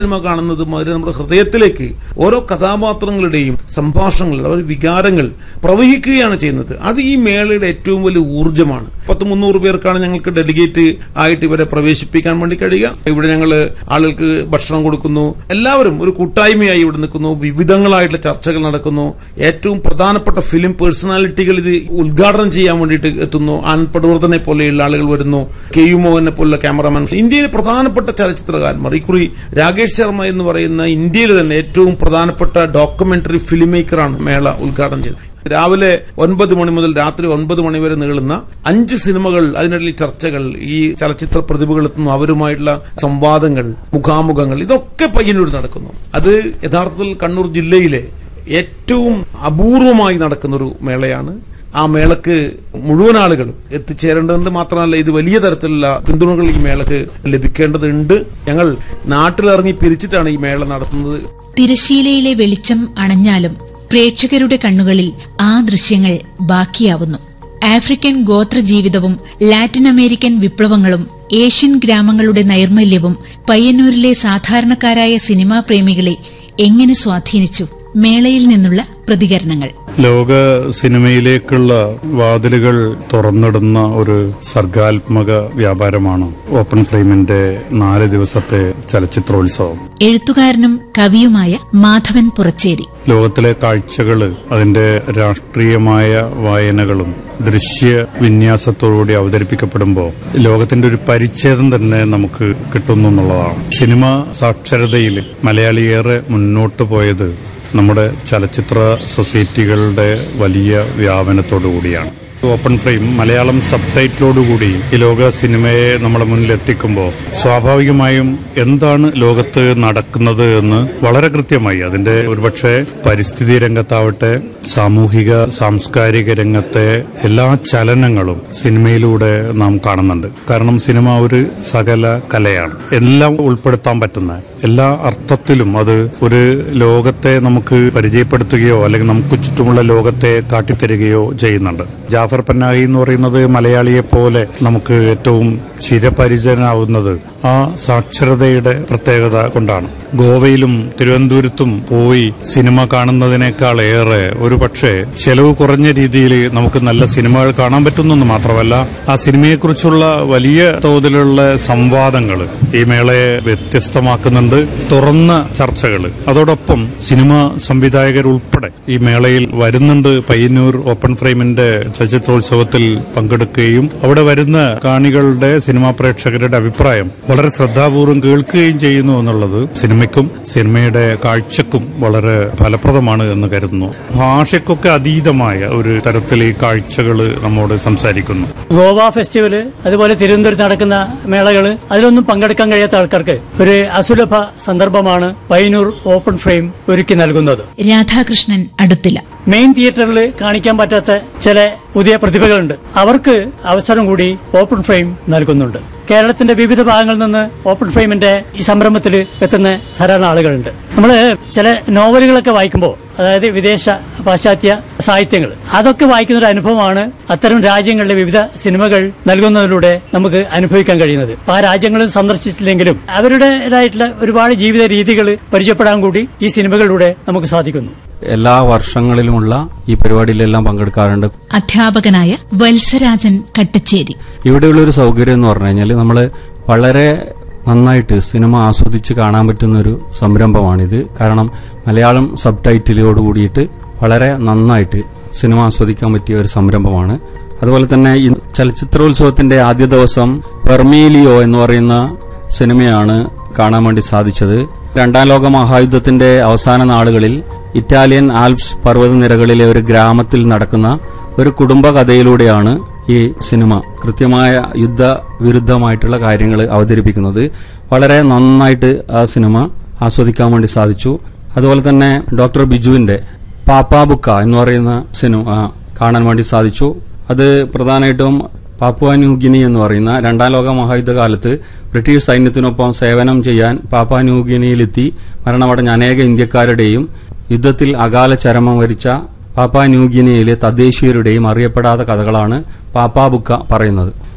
cinema കാണുന്നത് മാതിരി നമ്മുടെ ഹൃദയത്തിലേക്ക് ഓരോ കഥാപാത്രങ്ങളുടെയും സംഭാഷണങ്ങൾ അവരുടെ വികാരങ്ങൾ പ്രവഹിക്കുകയാണ് ചെയ്യുന്നത് അത് ഈ മേളയുടെ ഏറ്റവും വലിയ ഊർജ്ജമാണ് പത്ത് മുന്നൂറ് പേർക്കാണ് ഞങ്ങൾക്ക് ഡെലിഗേറ്റ് ആയിട്ട് ഇവരെ പ്രവേശിപ്പിക്കാൻ വേണ്ടി കഴിയുക ഇവിടെ ഞങ്ങൾ ആളുകൾക്ക് ഭക്ഷണം കൊടുക്കുന്നു എല്ലാവരും ഒരു കൂട്ടായ്മയായി ഇവിടെ നിൽക്കുന്നു വിവിധങ്ങളായിട്ടുള്ള ചർച്ചകൾ നടക്കുന്നു ഏറ്റവും പ്രധാനപ്പെട്ട ഫിലിം പേഴ്സണാലിറ്റികൾ ഇത് ഉദ്ഘാടനം ചെയ്യാൻ വേണ്ടിയിട്ട് എത്തുന്നു ആനന്ദ് പടവർദ്ധനെ പോലെയുള്ള ആളുകൾ വരുന്നു കെ യു മോഹനെ പോലുള്ള ക്യാമറമാൻ ഇന്ത്യയിലെ പ്രധാനപ്പെട്ട ചലച്ചിത്രകാരന്മാർ ഇക്കുറി രാകേഷ് ശർമ്മ എന്ന് പറയുന്ന ഇന്ത്യയിലെ തന്നെ ഏറ്റവും പ്രധാനപ്പെട്ട ഡോക്യുമെന്ററി ഫിലിം മേക്കറാണ് മേള ഉദ്ഘാടനം ചെയ്തത് രാവിലെ ഒൻപത് മണി മുതൽ രാത്രി ഒൻപത് മണി വരെ നീളുന്ന അഞ്ച് സിനിമകൾ അതിനിടയിൽ ചർച്ചകൾ ഈ ചലച്ചിത്ര പ്രതിഭകൾ എത്തുന്നു അവരുമായിട്ടുള്ള സംവാദങ്ങൾ മുഖാമുഖങ്ങൾ ഇതൊക്കെ പയ്യന്നൂർ നടക്കുന്നു അത് യഥാർത്ഥത്തിൽ കണ്ണൂർ ജില്ലയിലെ ഏറ്റവും അപൂർവമായി നടക്കുന്ന ഒരു മേളയാണ് ആ മേളക്ക് മുഴുവൻ ആളുകളും എത്തിച്ചേരേണ്ടതുണ്ട് മാത്രമല്ല ഇത് വലിയ തരത്തിലുള്ള പിന്തുണകൾ ഈ മേളക്ക് ലഭിക്കേണ്ടതുണ്ട് ഞങ്ങൾ നാട്ടിലിറങ്ങി പിരിച്ചിട്ടാണ് ഈ മേള നടത്തുന്നത് തിരശീലയിലെ വെളിച്ചം അണഞ്ഞാലും പ്രേക്ഷകരുടെ കണ്ണുകളിൽ ആ ദൃശ്യങ്ങൾ ബാക്കിയാവുന്നു ആഫ്രിക്കൻ ഗോത്ര ജീവിതവും ലാറ്റിൻ അമേരിക്കൻ വിപ്ലവങ്ങളും ഏഷ്യൻ ഗ്രാമങ്ങളുടെ നൈർമല്യവും പയ്യന്നൂരിലെ സാധാരണക്കാരായ സിനിമാ പ്രേമികളെ എങ്ങനെ സ്വാധീനിച്ചു മേളയിൽ നിന്നുള്ള പ്രതികരണങ്ങൾ ലോക സിനിമയിലേക്കുള്ള വാതിലുകൾ തുറന്നിടുന്ന ഒരു സർഗാത്മക വ്യാപാരമാണ് ഓപ്പൺ ഫ്രെയിമിന്റെ നാല് ദിവസത്തെ ചലച്ചിത്രോത്സവം എഴുത്തുകാരനും കവിയുമായ മാധവൻ പുറച്ചേരി ലോകത്തിലെ കാഴ്ചകൾ അതിന്റെ രാഷ്ട്രീയമായ വായനകളും ദൃശ്യ വിന്യാസത്തോടുകൂടി അവതരിപ്പിക്കപ്പെടുമ്പോൾ ലോകത്തിന്റെ ഒരു പരിച്ഛേദം തന്നെ നമുക്ക് കിട്ടുന്നു എന്നുള്ളതാണ് സിനിമ സാക്ഷരതയിൽ മലയാളി ഏറെ മുന്നോട്ട് പോയത് നമ്മുടെ ചലച്ചിത്ര സൊസൈറ്റികളുടെ വലിയ വ്യാപനത്തോടു കൂടിയാണ് ഓപ്പൺ ഫ്രെയിം മലയാളം സബ് ടൈറ്റിലോടുകൂടി ഈ ലോക സിനിമയെ നമ്മുടെ മുന്നിൽ എത്തിക്കുമ്പോൾ സ്വാഭാവികമായും എന്താണ് ലോകത്ത് നടക്കുന്നത് എന്ന് വളരെ കൃത്യമായി അതിന്റെ ഒരുപക്ഷെ പരിസ്ഥിതി രംഗത്താവട്ടെ സാമൂഹിക സാംസ്കാരിക രംഗത്തെ എല്ലാ ചലനങ്ങളും സിനിമയിലൂടെ നാം കാണുന്നുണ്ട് കാരണം സിനിമ ഒരു സകല കലയാണ് എല്ലാം ഉൾപ്പെടുത്താൻ പറ്റുന്ന എല്ലാ അർത്ഥത്തിലും അത് ഒരു ലോകത്തെ നമുക്ക് പരിചയപ്പെടുത്തുകയോ അല്ലെങ്കിൽ നമുക്ക് ചുറ്റുമുള്ള ലോകത്തെ കാട്ടിത്തരികയോ ചെയ്യുന്നുണ്ട് ജാഫർ പന്നാഹി എന്ന് പറയുന്നത് മലയാളിയെ പോലെ നമുക്ക് ഏറ്റവും ചിരപരിചയനാവുന്നത് ആ സാക്ഷരതയുടെ പ്രത്യേകത കൊണ്ടാണ് ഗോവയിലും തിരുവനന്തപുരത്തും പോയി സിനിമ കാണുന്നതിനേക്കാൾ ഏറെ ഒരു പക്ഷേ ചെലവ് കുറഞ്ഞ രീതിയിൽ നമുക്ക് നല്ല സിനിമകൾ കാണാൻ പറ്റുന്നെന്ന് മാത്രമല്ല ആ സിനിമയെക്കുറിച്ചുള്ള വലിയ തോതിലുള്ള സംവാദങ്ങൾ ഈ മേളയെ വ്യത്യസ്തമാക്കുന്നുണ്ട് തുറന്ന ചർച്ചകൾ അതോടൊപ്പം സിനിമ സംവിധായകർ ഉൾപ്പെടെ ഈ മേളയിൽ വരുന്നുണ്ട് പയ്യന്നൂർ ഓപ്പൺ ഫ്രെയിമിന്റെ ചലച്ചിത്രോത്സവത്തിൽ പങ്കെടുക്കുകയും അവിടെ വരുന്ന കാണികളുടെ സിനിമാ പ്രേക്ഷകരുടെ അഭിപ്രായം വളരെ ശ്രദ്ധാപൂർവം കേൾക്കുകയും ചെയ്യുന്നു എന്നുള്ളത് സിനിമയ്ക്കും സിനിമയുടെ കാഴ്ചക്കും വളരെ ഫലപ്രദമാണ് എന്ന് കരുതുന്നു ഭാഷയ്ക്കൊക്കെ അതീതമായ ഒരു തരത്തിൽ ഈ കാഴ്ചകൾ നമ്മോട് സംസാരിക്കുന്നു ഗോവ ഫെസ്റ്റിവല് അതുപോലെ തിരുവനന്തപുരത്ത് നടക്കുന്ന മേളകള് അതിലൊന്നും പങ്കെടുക്കാൻ കഴിയാത്ത ആൾക്കാർക്ക് ഒരു അസുലഭ സന്ദർഭമാണ് പയ്യന്നൂർ ഓപ്പൺ ഫ്രെയിം ഒരുക്കി നൽകുന്നത് രാധാകൃഷ്ണൻ അടുത്തില്ല മെയിൻ തിയേറ്ററിൽ കാണിക്കാൻ പറ്റാത്ത ചില പുതിയ പ്രതിഭകളുണ്ട് അവർക്ക് അവസരം കൂടി ഓപ്പൺ ഫ്രെയിം നൽകുന്നുണ്ട് കേരളത്തിന്റെ വിവിധ ഭാഗങ്ങളിൽ നിന്ന് ഓപ്പൺ ഫ്രെയിമിന്റെ ഈ സംരംഭത്തിൽ എത്തുന്ന ധാരാളം ആളുകളുണ്ട് നമ്മൾ ചില നോവലുകളൊക്കെ വായിക്കുമ്പോൾ അതായത് വിദേശ പാശ്ചാത്യ സാഹിത്യങ്ങൾ അതൊക്കെ വായിക്കുന്ന ഒരു അനുഭവമാണ് അത്തരം രാജ്യങ്ങളിലെ വിവിധ സിനിമകൾ നൽകുന്നതിലൂടെ നമുക്ക് അനുഭവിക്കാൻ കഴിയുന്നത് അപ്പൊ ആ രാജ്യങ്ങൾ സന്ദർശിച്ചില്ലെങ്കിലും അവരുടേതായിട്ടുള്ള ഒരുപാട് ജീവിത രീതികൾ പരിചയപ്പെടാൻ കൂടി ഈ സിനിമകളിലൂടെ നമുക്ക് സാധിക്കുന്നു എല്ലാ വർഷങ്ങളിലുമുള്ള ഈ പരിപാടിയിലെല്ലാം പങ്കെടുക്കാറുണ്ട് അധ്യാപകനായ വത്സരാജൻ കട്ടച്ചേരി ഇവിടെയുള്ള ഒരു സൗകര്യം എന്ന് പറഞ്ഞു കഴിഞ്ഞാൽ നമ്മൾ വളരെ നന്നായിട്ട് സിനിമ ആസ്വദിച്ച് കാണാൻ പറ്റുന്ന ഒരു സംരംഭമാണിത് കാരണം മലയാളം സബ് ടൈറ്റിലോട് കൂടിയിട്ട് വളരെ നന്നായിട്ട് സിനിമ ആസ്വദിക്കാൻ പറ്റിയ ഒരു സംരംഭമാണ് അതുപോലെ തന്നെ ഈ ചലച്ചിത്രോത്സവത്തിന്റെ ആദ്യ ദിവസം വെർമീലിയോ എന്ന് പറയുന്ന സിനിമയാണ് കാണാൻ വേണ്ടി സാധിച്ചത് രണ്ടാം ലോക മഹായുദ്ധത്തിന്റെ അവസാന നാളുകളിൽ ഇറ്റാലിയൻ ആൽപ്സ് പർവ്വതനിരകളിലെ ഒരു ഗ്രാമത്തിൽ നടക്കുന്ന ഒരു കുടുംബ കഥയിലൂടെയാണ് ഈ സിനിമ കൃത്യമായ യുദ്ധ വിരുദ്ധമായിട്ടുള്ള കാര്യങ്ങൾ അവതരിപ്പിക്കുന്നത് വളരെ നന്നായിട്ട് ആ സിനിമ ആസ്വദിക്കാൻ വേണ്ടി സാധിച്ചു അതുപോലെ തന്നെ ഡോക്ടർ ബിജുവിന്റെ പാപ്പാബുക്ക എന്ന് പറയുന്ന സിനിമ കാണാൻ വേണ്ടി സാധിച്ചു അത് പ്രധാനമായിട്ടും പാപ്പുവ ന്യൂഗിനി എന്ന് പറയുന്ന രണ്ടാം ലോക മഹായുദ്ധകാലത്ത് ബ്രിട്ടീഷ് സൈന്യത്തിനൊപ്പം സേവനം ചെയ്യാൻ പാപ്പ ന്യൂഗിനിയിലെത്തി മരണമടഞ്ഞ അനേക ഇന്ത്യക്കാരുടെയും യുദ്ധത്തിൽ അകാല ചരമം വരിച്ച പാപ്പ ന്യൂഗിനിയയിലെ തദ്ദേശീയരുടെയും അറിയപ്പെടാത്ത കഥകളാണ് പാപ്പാബുക്ക പറയുന്നത്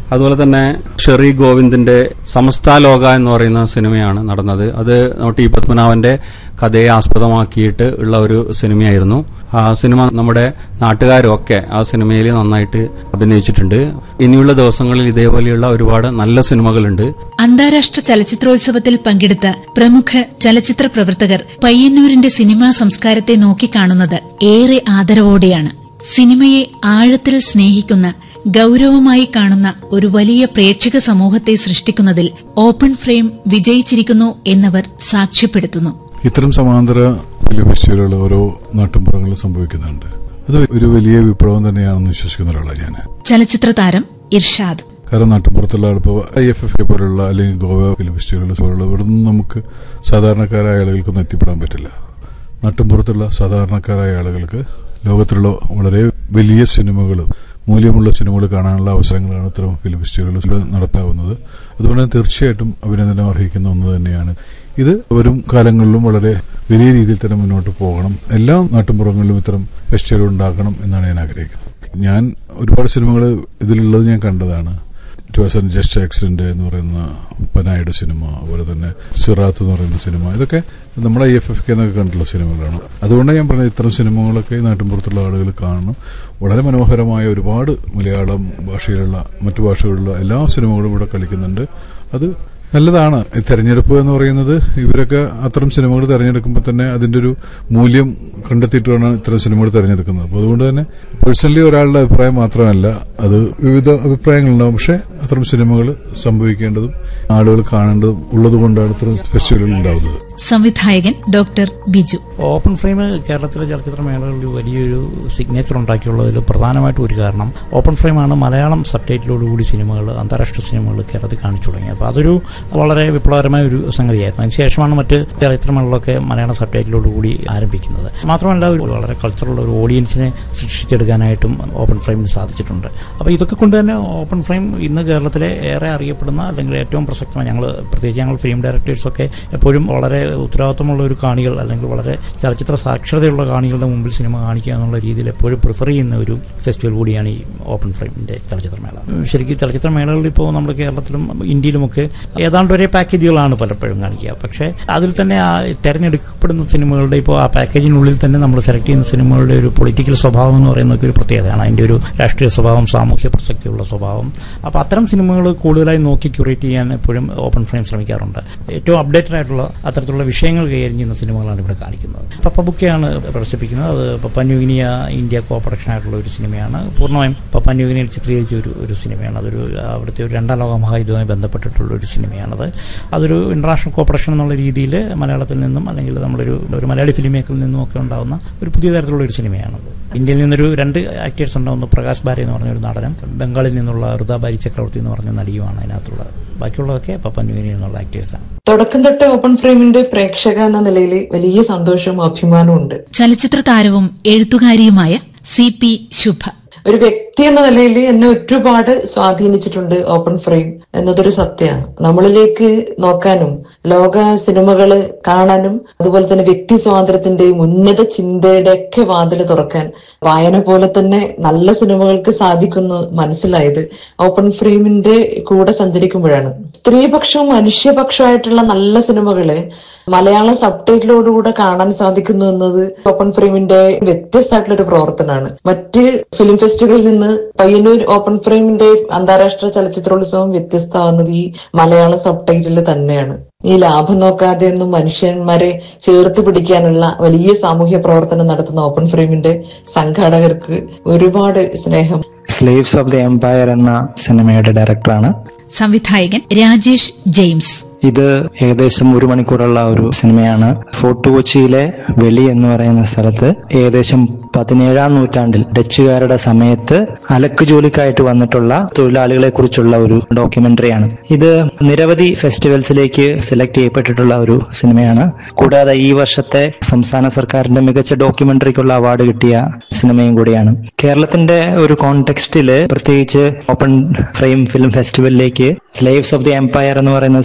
അതുപോലെ തന്നെ ഷെറി ഗോവിന്ദിന്റെ സമസ്ത ലോക എന്ന് പറയുന്ന സിനിമയാണ് നടന്നത് അത് ടി പത്മനാഭന്റെ കഥയെ ആസ്പദമാക്കിയിട്ട് ഉള്ള ഒരു സിനിമയായിരുന്നു ആ സിനിമ നമ്മുടെ നാട്ടുകാരൊക്കെ ആ സിനിമയിൽ നന്നായിട്ട് അഭിനയിച്ചിട്ടുണ്ട് ഇനിയുള്ള ദിവസങ്ങളിൽ ഇതേപോലെയുള്ള ഒരുപാട് നല്ല സിനിമകളുണ്ട് അന്താരാഷ്ട്ര ചലച്ചിത്രോത്സവത്തിൽ പങ്കെടുത്ത പ്രമുഖ ചലച്ചിത്ര പ്രവർത്തകർ പയ്യന്നൂരിന്റെ സിനിമാ സംസ്കാരത്തെ നോക്കിക്കാണുന്നത് ഏറെ ആദരവോടെയാണ് സിനിമയെ ആഴത്തിൽ സ്നേഹിക്കുന്ന ഗൌരവമായി കാണുന്ന ഒരു വലിയ പ്രേക്ഷക സമൂഹത്തെ സൃഷ്ടിക്കുന്നതിൽ ഓപ്പൺ ഫ്രെയിം വിജയിച്ചിരിക്കുന്നു എന്നവർ സാക്ഷ്യപ്പെടുത്തുന്നു ഇത്തരം സമാന്തര ഫിലിം ഫെസ്റ്റിവലുകൾ ഓരോ നാട്ടിൻപുറങ്ങളിലും സംഭവിക്കുന്നുണ്ട് അത് ഒരു വലിയ വിപ്ലവം തന്നെയാണെന്ന് വിശ്വസിക്കുന്ന ഒരാളാണ് ഞാൻ ചലച്ചിത്ര താരം ഇർഷാദ് കാരണം നാട്ടിൻപുറത്തുള്ള ആളിപ്പോൾ ഐ എഫ് എഫ് പോലുള്ള അല്ലെങ്കിൽ ഗോവ ഫിലിം ഫെസ്റ്റിവലുകൾ പോലുള്ള ഇവിടെ നിന്ന് നമുക്ക് സാധാരണക്കാരായ ആളുകൾക്കൊന്നും എത്തിപ്പെടാൻ പറ്റില്ല നാട്ടിൻപുറത്തുള്ള സാധാരണക്കാരായ ആളുകൾക്ക് ലോകത്തിലുള്ള വളരെ വലിയ സിനിമകളും മൂല്യമുള്ള സിനിമകൾ കാണാനുള്ള അവസരങ്ങളാണ് ഇത്തരം ഫിലിം ഫെസ്റ്റിവലുകൾ നടത്താവുന്നത് അതുകൊണ്ട് തന്നെ തീർച്ചയായിട്ടും അഭിനന്ദനം അർഹിക്കുന്ന ഒന്ന് തന്നെയാണ് ഇത് വരും കാലങ്ങളിലും വളരെ വലിയ രീതിയിൽ തന്നെ മുന്നോട്ട് പോകണം എല്ലാ നാട്ടിൻപുറങ്ങളിലും ഇത്തരം ഫെസ്റ്റിവൽ ഉണ്ടാക്കണം എന്നാണ് ഞാൻ ആഗ്രഹിക്കുന്നത് ഞാൻ ഒരുപാട് സിനിമകൾ ഇതിലുള്ളത് ഞാൻ കണ്ടതാണ് ടു വാസ് ജസ്റ്റ് ആക്സിഡന്റ് എന്ന് പറയുന്ന പനായുടെ സിനിമ അതുപോലെ തന്നെ സിറാത്ത് എന്ന് പറയുന്ന സിനിമ ഇതൊക്കെ നമ്മുടെ ഐ എഫ് എഫ് കെ എന്നൊക്കെ കണ്ടിട്ടുള്ള സിനിമകളാണ് അതുകൊണ്ട് ഞാൻ പറഞ്ഞത് ഇത്തരം സിനിമകളൊക്കെ ഈ നാട്ടിൻപുറത്തുള്ള ആളുകൾ കാണണം വളരെ മനോഹരമായ ഒരുപാട് മലയാളം ഭാഷയിലുള്ള മറ്റു ഭാഷകളിലുള്ള എല്ലാ സിനിമകളും ഇവിടെ കളിക്കുന്നുണ്ട് അത് നല്ലതാണ് ഈ തെരഞ്ഞെടുപ്പ് എന്ന് പറയുന്നത് ഇവരൊക്കെ അത്തരം സിനിമകൾ തിരഞ്ഞെടുക്കുമ്പോൾ തന്നെ അതിന്റെ ഒരു മൂല്യം കണ്ടെത്തിയിട്ടാണ് ഇത്തരം സിനിമകൾ തിരഞ്ഞെടുക്കുന്നത് അപ്പോൾ അതുകൊണ്ട് തന്നെ പേഴ്സണലി ഒരാളുടെ അഭിപ്രായം മാത്രമല്ല അത് വിവിധ അഭിപ്രായങ്ങളുണ്ടാവും പക്ഷേ അത്തരം സിനിമകൾ സംഭവിക്കേണ്ടതും ആളുകൾ കാണേണ്ടതും ഉള്ളതുകൊണ്ടാണ് ഇത്തരം ഫെസ്റ്റിവലുകൾ ഉണ്ടാവുന്നത് സംവിധായകൻ ഡോക്ടർ ബിജു ഓപ്പൺ ഫ്രെയിം കേരളത്തിലെ ചലച്ചിത്ര മേളകളിൽ വലിയൊരു സിഗ്നേച്ചർ ഉണ്ടാക്കിയുള്ളതിൽ പ്രധാനമായിട്ടും ഒരു കാരണം ഓപ്പൺ ഫ്രെയിമാണ് മലയാളം സബ്ടൈറ്റിലോടുകൂടി സിനിമകൾ അന്താരാഷ്ട്ര സിനിമകൾ കേരളത്തിൽ കാണിച്ചു തുടങ്ങിയത് അപ്പോൾ അതൊരു വളരെ വിപ്ലവകരമായ ഒരു സംഗതിയായിരുന്നു അതിനുശേഷമാണ് മറ്റ് ചലച്ചിത്ര മേളകളൊക്കെ മലയാളം സബ്ടൈറ്റിലോടുകൂടി ആരംഭിക്കുന്നത് മാത്രമല്ല ഒരു വളരെ കൾച്ചറുള്ള ഒരു ഓഡിയൻസിനെ സൃഷ്ടിച്ചെടുക്കാനായിട്ടും ഓപ്പൺ ഫ്രെയിമിന് സാധിച്ചിട്ടുണ്ട് അപ്പോൾ ഇതൊക്കെ കൊണ്ട് തന്നെ ഓപ്പൺ ഫ്രെയിം ഇന്ന് കേരളത്തിലെ ഏറെ അറിയപ്പെടുന്ന അല്ലെങ്കിൽ ഏറ്റവും പ്രസക്തമായ ഞങ്ങൾ പ്രത്യേകിച്ച് ഞങ്ങൾ ഫിലിം ഡയറക്ടേഴ്സൊക്കെ എപ്പോഴും വളരെ ഉത്തരവാദിത്തമുള്ള ഒരു കാണികൾ അല്ലെങ്കിൽ വളരെ ചലച്ചിത്ര സാക്ഷരതയുള്ള കാണികളുടെ മുമ്പിൽ സിനിമ കാണിക്കുക എന്നുള്ള രീതിയിൽ എപ്പോഴും പ്രിഫർ ചെയ്യുന്ന ഒരു ഫെസ്റ്റിവൽ കൂടിയാണ് ഈ ഓപ്പൺ ഫ്രെയിമിന്റെ ചലച്ചിത്രമേള ശരിക്കും ചലച്ചിത്രമേളകളിൽ ഇപ്പോൾ നമ്മൾ കേരളത്തിലും ഇന്ത്യയിലുമൊക്കെ ഏതാണ്ട് ഒരേ പാക്കേജുകളാണ് പലപ്പോഴും കാണിക്കുക പക്ഷേ അതിൽ തന്നെ ആ തിരഞ്ഞെടുക്കപ്പെടുന്ന സിനിമകളുടെ ഇപ്പോൾ ആ പാക്കേജിനുള്ളിൽ തന്നെ നമ്മൾ സെലക്ട് ചെയ്യുന്ന സിനിമകളുടെ ഒരു പൊളിറ്റിക്കൽ സ്വഭാവം എന്ന് പറയുന്നതൊക്കെ ഒരു പ്രത്യേകതയാണ് അതിൻ്റെ ഒരു രാഷ്ട്രീയ സ്വഭാവം സാമൂഹ്യ പ്രസക്തിയുള്ള സ്വഭാവം അപ്പോൾ അത്തരം സിനിമകൾ കൂടുതലായി നോക്കി ക്യൂറേറ്റ് ചെയ്യാൻ എപ്പോഴും ഓപ്പൺ ഫ്രെയിം ശ്രമിക്കാറുണ്ട് ഏറ്റവും അപ്ഡേറ്റഡ് ആയിട്ടുള്ള അത്തരത്തിലുള്ള വിഷയങ്ങൾ കൈകാര്യം ചെയ്യുന്ന സിനിമകളാണ് ഇവിടെ കാണിക്കുന്നത് പപ്പ ബുക്കെയാണ് പ്രദർശിപ്പിക്കുന്നത് അത് പപ്പ ന്യൂഗിനിയ ഇന്ത്യ കോപ്പറേഷൻ ആയിട്ടുള്ള ഒരു സിനിമയാണ് പൂർണ്ണമായും പപ്പ ന്യൂഗിനിയിൽ ചിത്രീകരിച്ച ഒരു ഒരു സിനിമയാണ് അതൊരു അവിടുത്തെ ഒരു രണ്ടാം ലോക മഹായുദ്ധവുമായി ബന്ധപ്പെട്ടിട്ടുള്ള ഒരു സിനിമയാണത് അതൊരു ഇന്റർനാഷണൽ കോപ്പറേഷൻ എന്നുള്ള രീതിയിൽ മലയാളത്തിൽ നിന്നും അല്ലെങ്കിൽ നമ്മളൊരു ഒരു മലയാളി ഫിലിം മേക്കറിൽ നിന്നും ഒക്കെ ഉണ്ടാകുന്ന ഒരു പുതിയ തരത്തിലുള്ള ഒരു സിനിമയാണത് ഇന്ത്യയിൽ നിന്നൊരു രണ്ട് ആക്ടേഴ്സ് ഉണ്ടാവുന്ന പ്രകാശ് ബാരി എന്ന് പറഞ്ഞ ഒരു നടനും ബംഗാളിൽ നിന്നുള്ള ഋത ബാരി ചക്രവർത്തി എന്ന് പറഞ്ഞ നടിയുമാണ് അതിനകത്തുള്ളത് ബാക്കിയുള്ളതൊക്കെ പപ്പ ന്യൂഗിനിയിൽ നിന്നുള്ള ആക്ടേഴ്സാണ് തുടക്കം തൊട്ട് ഓപ്പൺ ഫ്രെയിമിന്റെ പ്രേക്ഷക എന്ന നിലയിൽ വലിയ സന്തോഷവും അഭിമാനവും ഉണ്ട് ചലച്ചിത്ര താരവും എഴുത്തുകാരിയുമായ സി പി ശുഭ ഒരു വ്യക്തി എന്ന നിലയിൽ എന്നെ ഒരുപാട് സ്വാധീനിച്ചിട്ടുണ്ട് ഓപ്പൺ ഫ്രെയിം എന്നതൊരു സത്യമാണ് നമ്മളിലേക്ക് നോക്കാനും ലോക സിനിമകള് കാണാനും അതുപോലെ തന്നെ വ്യക്തി സ്വാതന്ത്ര്യത്തിന്റെയും ഉന്നത ചിന്തയുടെ ഒക്കെ വാതില് തുറക്കാൻ വായന പോലെ തന്നെ നല്ല സിനിമകൾക്ക് സാധിക്കുന്നു മനസ്സിലായത് ഓപ്പൺ ഫ്രെയിമിന്റെ കൂടെ സഞ്ചരിക്കുമ്പോഴാണ് സ്ത്രീപക്ഷവും മനുഷ്യപക്ഷമായിട്ടുള്ള നല്ല സിനിമകള് മലയാളം സബ് ടൈറ്റിലോടുകൂടെ കാണാൻ സാധിക്കുന്നു എന്നത് ഓപ്പൺ ഫ്രെയിമിന്റെ വ്യത്യസ്തമായിട്ടുള്ള ഒരു പ്രവർത്തനമാണ് മറ്റ് ഫിലിം ഫെസ്റ്റുകളിൽ നിന്ന് പയ്യന്നൂർ ഓപ്പൺ ഫ്രെയിമിന്റെ അന്താരാഷ്ട്ര ചലച്ചിത്രോത്സവം വ്യത്യസ്തമാകുന്നത് ഈ മലയാളം സബ് ടൈറ്റിൽ തന്നെയാണ് ഈ ലാഭം നോക്കാതെ ഒന്നും മനുഷ്യന്മാരെ ചേർത്ത് പിടിക്കാനുള്ള വലിയ സാമൂഹ്യ പ്രവർത്തനം നടത്തുന്ന ഓപ്പൺ ഫ്രെയിമിന്റെ സംഘാടകർക്ക് ഒരുപാട് സ്നേഹം സ്ലേവ്സ് ഓഫ് ദി എംപയർ എന്ന സിനിമയുടെ ഡയറക്ടറാണ് സംവിധായകൻ രാജേഷ് ജെയിംസ് ഇത് ഏകദേശം ഒരു മണിക്കൂറുള്ള ഒരു സിനിമയാണ് ഫോർട്ട് കൊച്ചിയിലെ വെളി എന്ന് പറയുന്ന സ്ഥലത്ത് ഏകദേശം പതിനേഴാം നൂറ്റാണ്ടിൽ ഡച്ചുകാരുടെ സമയത്ത് അലക്ക് ജോലിക്കായിട്ട് വന്നിട്ടുള്ള തൊഴിലാളികളെ കുറിച്ചുള്ള ഒരു ഡോക്യുമെന്ററിയാണ് ഇത് നിരവധി ഫെസ്റ്റിവൽസിലേക്ക് സെലക്ട് ചെയ്യപ്പെട്ടിട്ടുള്ള ഒരു സിനിമയാണ് കൂടാതെ ഈ വർഷത്തെ സംസ്ഥാന സർക്കാരിന്റെ മികച്ച ഡോക്യുമെന്ററിക്കുള്ള അവാർഡ് കിട്ടിയ സിനിമയും കൂടിയാണ് കേരളത്തിന്റെ ഒരു കോണ്ടെക്സ്റ്റില് പ്രത്യേകിച്ച് ഓപ്പൺ ഫ്രെയിം ഫിലിം ഫെസ്റ്റിവലിലേക്ക് സ്ലേവ്സ് ഓഫ് ദി എംപയർ എന്ന് പറയുന്ന സിനിമ സെലക്ട്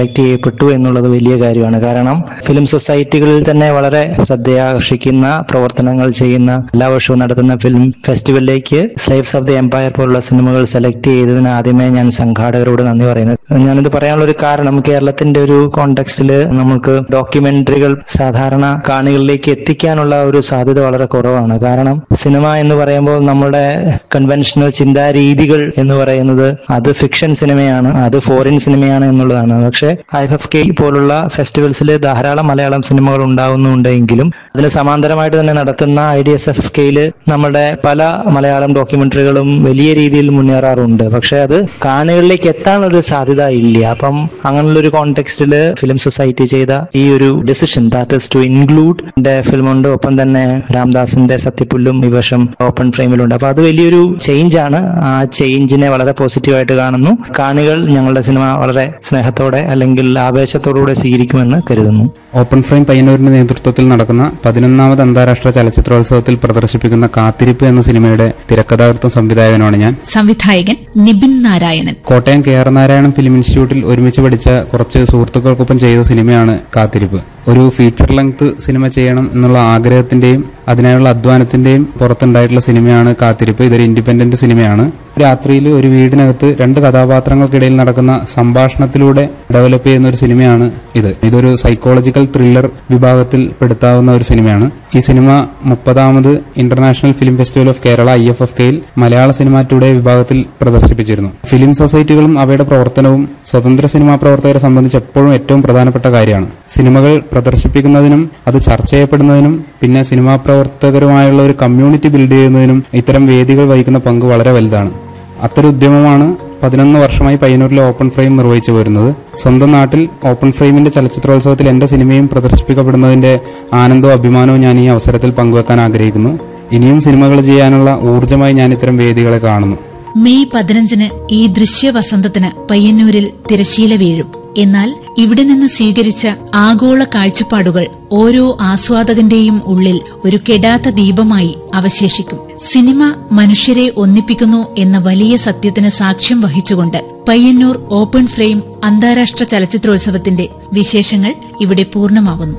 സെലക്ട് ചെയ്യപ്പെട്ടു എന്നുള്ളത് വലിയ കാര്യമാണ് കാരണം ഫിലിം സൊസൈറ്റികളിൽ തന്നെ വളരെ ശ്രദ്ധയാകർഷിക്കുന്ന പ്രവർത്തനങ്ങൾ ചെയ്യുന്ന എല്ലാ വർഷവും നടത്തുന്ന ഫിലിം ഫെസ്റ്റിവലിലേക്ക് സ്ലൈവ്സ് ഓഫ് ദി എംപയർ പോലുള്ള സിനിമകൾ സെലക്ട് ചെയ്തതിന് ആദ്യമേ ഞാൻ സംഘാടകരോട് നന്ദി പറയുന്നത് ഞാനിത് പറയാനുള്ള ഒരു കാരണം കേരളത്തിന്റെ ഒരു കോണ്ടെക്സ്റ്റിൽ നമുക്ക് ഡോക്യുമെന്ററികൾ സാധാരണ കാണികളിലേക്ക് എത്തിക്കാനുള്ള ഒരു സാധ്യത വളരെ കുറവാണ് കാരണം സിനിമ എന്ന് പറയുമ്പോൾ നമ്മുടെ കൺവെൻഷണൽ ചിന്താരീതികൾ എന്ന് പറയുന്നത് അത് ഫിക്ഷൻ സിനിമയാണ് അത് ഫോറിൻ സിനിമയാണ് എന്നുള്ളതാണ് പക്ഷേ ഐ എഫ് കെ പോലുള്ള ഫെസ്റ്റിവൽസിൽ ധാരാളം മലയാളം സിനിമകൾ ഉണ്ടാവുന്നുണ്ടെങ്കിലും അതിന് സമാന്തരമായിട്ട് തന്നെ നടത്തുന്ന ഐ ഡി എസ് എഫ് കെയിൽ നമ്മുടെ പല മലയാളം ഡോക്യുമെന്ററികളും വലിയ രീതിയിൽ മുന്നേറാറുണ്ട് പക്ഷെ അത് കാണികളിലേക്ക് എത്താനൊരു സാധ്യത ഇല്ല അപ്പം അങ്ങനെയുള്ള ഒരു കോണ്ടെക്സ്റ്റിൽ ഫിലിം സൊസൈറ്റി ചെയ്ത ഈ ഒരു decision that is to include എന്റെ ഫിലിമുണ്ട് ഒപ്പം തന്നെ രാംദാസിന്റെ സത്യപുല്ലും ഈ വർഷം ഓപ്പൺ ഫ്രെയിമിലുണ്ട് അപ്പൊ അത് വലിയൊരു ചേഞ്ച് ആണ് ആ ചേഞ്ചിനെ വളരെ പോസിറ്റീവായിട്ട് കാണുന്നു കാണികൾ ഞങ്ങളുടെ സിനിമ വളരെ സ്നേഹത്തോടെ അല്ലെങ്കിൽ ആവേശത്തോടുകൂടെ സ്വീകരിക്കുമെന്ന് കരുതുന്നു ഓപ്പൺ ഫ്രെയിം പയ്യന്നൂരിന്റെ നേതൃത്വത്തിൽ നടക്കുന്ന പതിനൊന്നാമത് അന്താരാഷ്ട്ര ചലച്ചിത്രോത്സവത്തിൽ പ്രദർശിപ്പിക്കുന്ന കാത്തിരിപ്പ് എന്ന സിനിമയുടെ തിരക്കഥാകൃത്തും സംവിധായകനാണ് ഞാൻ സംവിധായകൻ Nibin Narayanan Kottayam K R Narayanan film ഇൻസ്റ്റിറ്റ്യൂട്ടിൽ ഒരുമിച്ച് പഠിച്ച കുറച്ച് സുഹൃത്തുക്കൾക്കൊപ്പം ചെയ്ത സിനിമയാണ് കാത്തിരിപ്പ് ഒരു ഫീച്ചർ ലെങ്ത് സിനിമ ചെയ്യണം എന്നുള്ള ആഗ്രഹത്തിന്റെയും അതിനായുള്ള അധ്വാനത്തിന്റെയും പുറത്തുണ്ടായിട്ടുള്ള സിനിമയാണ് കാത്തിരിപ്പ് ഇതൊരു ഇൻഡിപെൻഡന്റ് സിനിമയാണ് രാത്രിയിൽ ഒരു വീടിനകത്ത് രണ്ട് കഥാപാത്രങ്ങൾക്കിടയിൽ നടക്കുന്ന സംഭാഷണത്തിലൂടെ ഡെവലപ്പ് ചെയ്യുന്ന ഒരു സിനിമയാണ് ഇത് ഇതൊരു സൈക്കോളജിക്കൽ ത്രില്ലർ വിഭാഗത്തിൽ പെടുത്താവുന്ന ഒരു സിനിമയാണ് ഈ സിനിമ മുപ്പതാമത് international film festival of Kerala I F F കെയിൽ മലയാള സിനിമ ടുഡേ വിഭാഗത്തിൽ പ്രദർശിപ്പിച്ചിരുന്നു ഫിലിം സൊസൈറ്റികളും അവയുടെ പ്രവർത്തനവും സ്വതന്ത്ര സിനിമാ പ്രവർത്തകരെ സംബന്ധിച്ച് എപ്പോഴും ഏറ്റവും പ്രധാനപ്പെട്ട കാര്യമാണ് സിനിമകൾ പ്രദർശിപ്പിക്കുന്നതിനും അത് ചർച്ച ചെയ്യപ്പെടുന്നതിനും പിന്നെ സിനിമാ പ്രവർത്തകരുമായുള്ള ഒരു കമ്മ്യൂണിറ്റി ബിൽഡ് ചെയ്യുന്നതിനും ഇത്തരം വേദികൾ വഹിക്കുന്ന പങ്ക് വളരെ വലുതാണ് അത്തരം ഉദ്യമമാണ് പതിനൊന്ന് വർഷമായി പയ്യന്നൂരിലെ ഓപ്പൺ ഫ്രെയിം നിർവഹിച്ചു വരുന്നത് സ്വന്തം നാട്ടിൽ ഓപ്പൺ ഫ്രെയിമിന്റെ ചലച്ചിത്രോത്സവത്തിൽ എന്റെ സിനിമയും പ്രദർശിപ്പിക്കപ്പെടുന്നതിന്റെ ആനന്ദവും അഭിമാനവും ഞാൻ ഈ അവസരത്തിൽ പങ്കുവെക്കാൻ ആഗ്രഹിക്കുന്നു ഇനിയും സിനിമകൾ ചെയ്യാനുള്ള ഊർജ്ജമായി ഞാൻ ഇത്തരം വേദികളെ കാണുന്നു മെയ് പതിനഞ്ചിന് ഈ ദൃശ്യവസന്തത്തിന് പയ്യന്നൂരിൽ തിരശീല വീഴും എന്നാൽ ഇവിടെ നിന്ന് സ്വീകരിച്ച ആഗോള കാഴ്ചപ്പാടുകൾ ഓരോ ആസ്വാദകന്റെയും ഉള്ളിൽ ഒരു കെടാത്ത ദീപമായി അവശേഷിക്കും സിനിമ മനുഷ്യരെ ഒന്നിപ്പിക്കുന്നു എന്ന വലിയ സത്യത്തിന് സാക്ഷ്യം വഹിച്ചുകൊണ്ട് പയ്യന്നൂർ ഓപ്പൺ ഫ്രെയിം അന്താരാഷ്ട്ര ചലച്ചിത്രോത്സവത്തിന്റെ വിശേഷങ്ങൾ ഇവിടെ പൂർണ്ണമാവുന്നു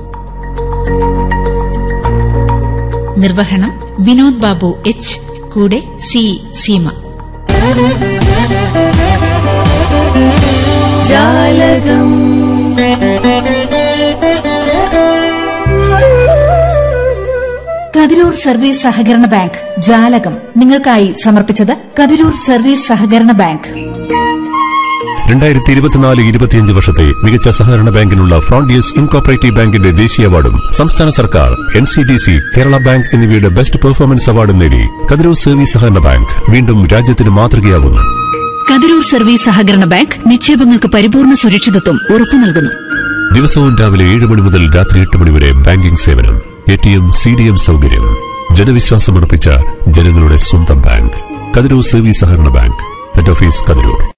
നിർവഹണം വിനോദ് ബാബു എച്ച് കൂടെ സി സീമ ജാലകം കതിരൂർ സർവീസ് സഹകരണ ബാങ്ക് ജാലകം നിങ്ങൾക്കായി സമർപ്പിച്ചത് കതിരൂർ സർവീസ് സഹകരണ ബാങ്ക് രണ്ടായിരത്തി ഇരുപത്തിനാല് ഇരുപത്തിയഞ്ച് വർഷത്തെ മികച്ച സഹകരണ ബാങ്കിനുള്ള ഫ്രോണ്ടിയസ് ഇൻകോപ്പറേറ്റീവ് ബാങ്കിന്റെ ദേശീയ അവാർഡും സംസ്ഥാന സർക്കാർ N C D C Kerala bank എന്നിവയുടെ ബെസ്റ്റ് പെർഫോമൻസ് അവാർഡും നേടി കതിരൂർ സർവീസ് സഹകരണ ബാങ്ക് വീണ്ടും രാജ്യത്തിന് മാതൃകയാവുന്നു കതിരൂർ സർവീസ് സഹകരണ ബാങ്ക് നിക്ഷേപങ്ങൾക്ക് പരിപൂർണ സുരക്ഷിതത്വം ഉറപ്പു നൽകുന്നു ദിവസവും രാവിലെ ഏഴ് മണി മുതൽ രാത്രി എട്ട് മണി വരെ ബാങ്കിംഗ് സേവനം A T M C D M സൗകര്യം ജനവിശ്വാസമർപ്പിച്ച ജനങ്ങളുടെ സ്വന്തം ബാങ്ക് കതിരൂർ സർവീസ് സഹകരണ ബാങ്ക് ഹെഡ് ഓഫീസ് കതിരൂർ